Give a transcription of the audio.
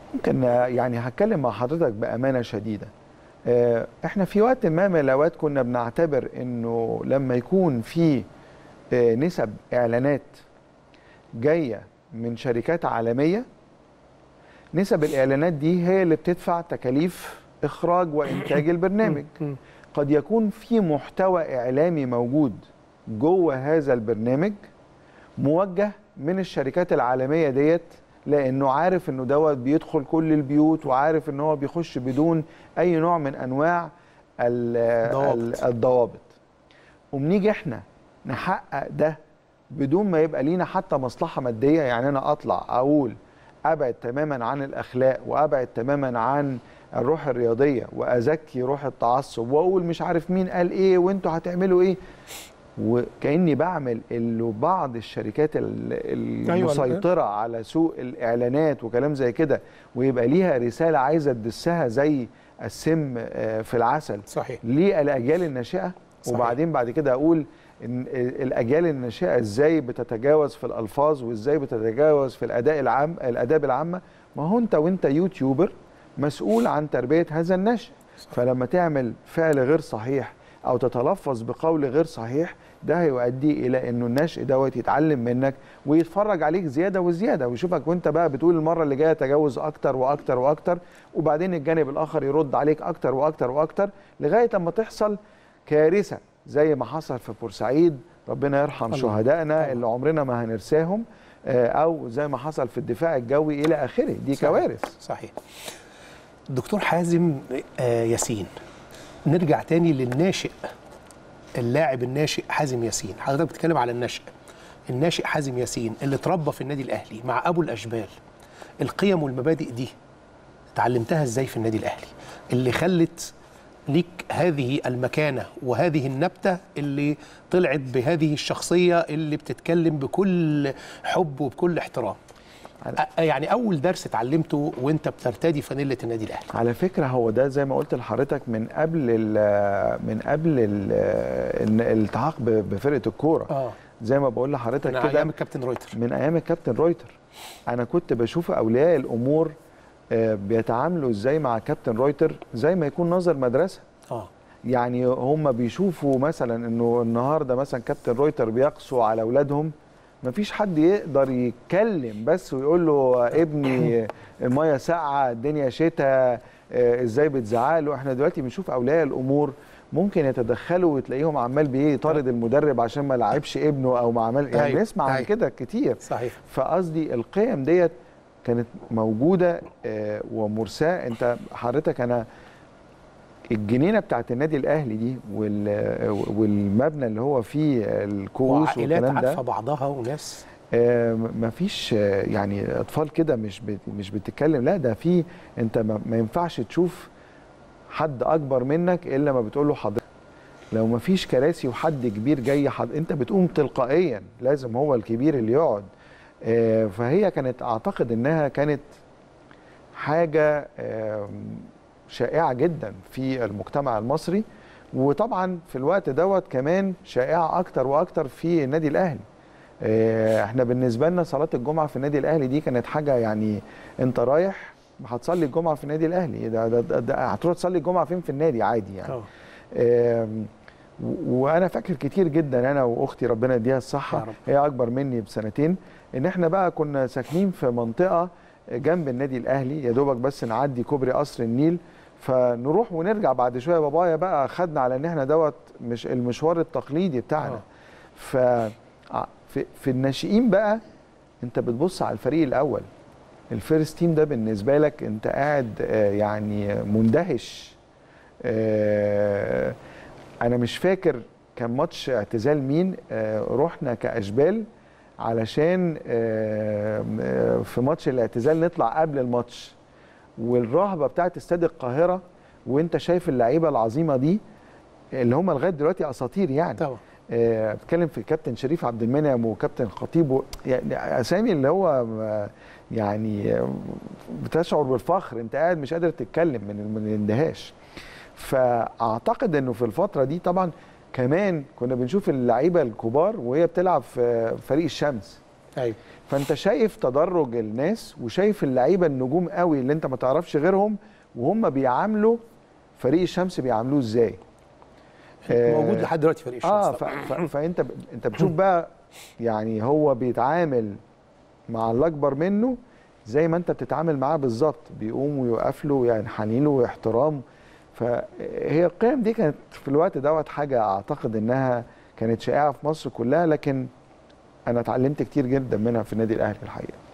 ممكن آه، يعني هتكلم مع حضرتك بامانه شديده آه، احنا في وقت ما من الاوقات كنا بنعتبر انه لما يكون في آه، نسب اعلانات جايه من شركات عالميه نسب الاعلانات دي هي اللي بتدفع تكاليف اخراج وانتاج البرنامج مم. قد يكون في محتوى اعلامي موجود جوه هذا البرنامج موجه من الشركات العالميه ديت لانه عارف انه دوت بيدخل كل البيوت وعارف ان هو بيخش بدون اي نوع من انواع ال- ضوابط. ال- الضوابط وبنيجي احنا نحقق ده بدون ما يبقى لينا حتى مصلحه ماديه يعني انا اطلع اقول ابعد تماما عن الاخلاق وابعد تماما عن الروح الرياضيه وازكي روح التعصب واقول مش عارف مين قال ايه وانتوا هتعملوا ايه وكاني بعمل اللي بعض الشركات ال- أيوة. المسيطره على سوق الاعلانات وكلام زي كده ويبقى ليها رساله عايزه تدسها زي السم آه، في العسل صحيح للاجيال الناشئه صحيح. وبعدين بعد كده اقول ان الاجيال الناشئه ازاي بتتجاوز في الالفاظ وازاي بتتجاوز في الاداء العام الاداب العامه ما هو انت وانت يوتيوبر مسؤول عن تربيه هذا الناشئ فلما تعمل فعل غير صحيح او تتلفظ بقول غير صحيح ده هيؤدي الى انه الناشئ دوت يتعلم منك ويتفرج عليك زياده وزياده ويشوفك وانت بقى بتقول المره اللي جايه تجاوز اكتر واكتر واكتر وبعدين الجانب الاخر يرد عليك اكتر واكتر واكتر لغايه اما تحصل كارثه زي ما حصل في بورسعيد ربنا يرحم الله. شهدائنا طبعا. اللي عمرنا ما هنرساهم آه، او زي ما حصل في الدفاع الجوي الى اخره دي صحيح. كوارث صحيح دكتور حازم آه، ياسين نرجع تاني للناشئ اللاعب الناشئ حازم ياسين حضرتك بتتكلم على النشء الناشئ حازم ياسين اللي اتربى في النادي الاهلي مع ابو الاشبال القيم والمبادئ دي اتعلمتها ازاي في النادي الاهلي اللي خلت ليك هذه المكانه وهذه النبته اللي طلعت بهذه الشخصيه اللي بتتكلم بكل حب وبكل احترام أ- يعني اول درس اتعلمته وانت بترتدي فانيله النادي الاهلي على فكره هو ده زي ما قلت لحضرتك من قبل ال من قبل ال الالتحاق ب- بفرقه الكوره اه زي ما بقول لحضرتك من كده ايام الكابتن رويتر من ايام الكابتن رويتر انا كنت بشوف اولياء الامور آه، بيتعاملوا ازاي مع كابتن رويتر زي ما يكون ناظر مدرسه اه يعني هم بيشوفوا مثلا انه النهارده مثلا كابتن رويتر بيقسوا على اولادهم مفيش حد يقدر يتكلم بس ويقول له ابني الميه ساقعه الدنيا شتاء آه، ازاي بتزعله احنا دلوقتي بنشوف اولياء الامور ممكن يتدخلوا وتلاقيهم عمال بيطارد المدرب عشان ما لعبش ابنه او ما عمل يعني أيوة، نسمع عن أيوة. كده كتير صحيح فقصدي القيم ديت كانت موجوده آه، ومرساه انت حضرتك انا الجنينه بتاعت النادي الاهلي دي وال- والمبنى اللي هو فيه الكؤوس وعائلات والكلام عارفه ده بعضها وناس آه، ما فيش آه، يعني اطفال كده مش بت- مش بتتكلم لا ده في انت ما ما ينفعش تشوف حد اكبر منك الا ما بتقول له حضرتك لو ما فيش كراسي وحد كبير جاي حد انت بتقوم تلقائيا لازم هو الكبير اللي يقعد آه، فهي كانت اعتقد انها كانت حاجه آم، شائعه جدا في المجتمع المصري وطبعا في الوقت دوت كمان شائعه اكتر واكتر في النادي الاهلي آه، احنا بالنسبه لنا صلاه الجمعه في النادي الاهلي دي كانت حاجه يعني انت رايح هتصلي الجمعه في النادي الاهلي ده, ده, ده, ده هتروح تصلي الجمعه فين في النادي عادي يعني اه آم، و- وانا فاكر كتير جدا انا واختي ربنا يديها يا الصحه رب. هي اكبر مني بسنتين ان احنا بقى كنا ساكنين في منطقه جنب النادي الاهلي يا دوبك بس نعدي كوبري قصر النيل فنروح ونرجع بعد شويه بابايا بقى خدنا على ان احنا دوت مش المشوار التقليدي بتاعنا آه. ف ع- في, في الناشئين بقى انت بتبص على الفريق الاول الفيرست تيم ده بالنسبه لك انت قاعد آه، يعني مندهش آه، انا مش فاكر كان ماتش اعتزال مين آه، رحنا كاشبال علشان آه، آه، في ماتش الاعتزال نطلع قبل الماتش والرهبه بتاعت استاد القاهره وانت شايف اللعيبه العظيمه دي اللي هم لغايه دلوقتي اساطير يعني طبعا آه، بتكلم في كابتن شريف عبد المنعم وكابتن خطيب و- يعني اسامي اللي هو آه، يعني آه، بتشعر بالفخر انت قاعد مش قادر تتكلم من من الاندهاش فاعتقد انه في الفتره دي طبعا كمان كنا بنشوف اللعيبه الكبار وهي بتلعب في فريق الشمس ايوه فانت شايف تدرج الناس وشايف اللعيبه النجوم قوي اللي انت ما تعرفش غيرهم وهم بيعاملوا فريق الشمس بيعاملوه ازاي آه، موجود لحد دلوقتي فريق الشمس اه ف... طبعاً. ف... فانت ب... انت بتشوف بقى يعني هو بيتعامل مع الاكبر منه زي ما انت بتتعامل معاه بالظبط بيقوم ويقف له يعني حنين واحترام فهي القيم دي كانت في الوقت دوت حاجه اعتقد انها كانت شائعه في مصر كلها لكن انا اتعلمت كتير جدا منها في النادي الاهلي الحقيقه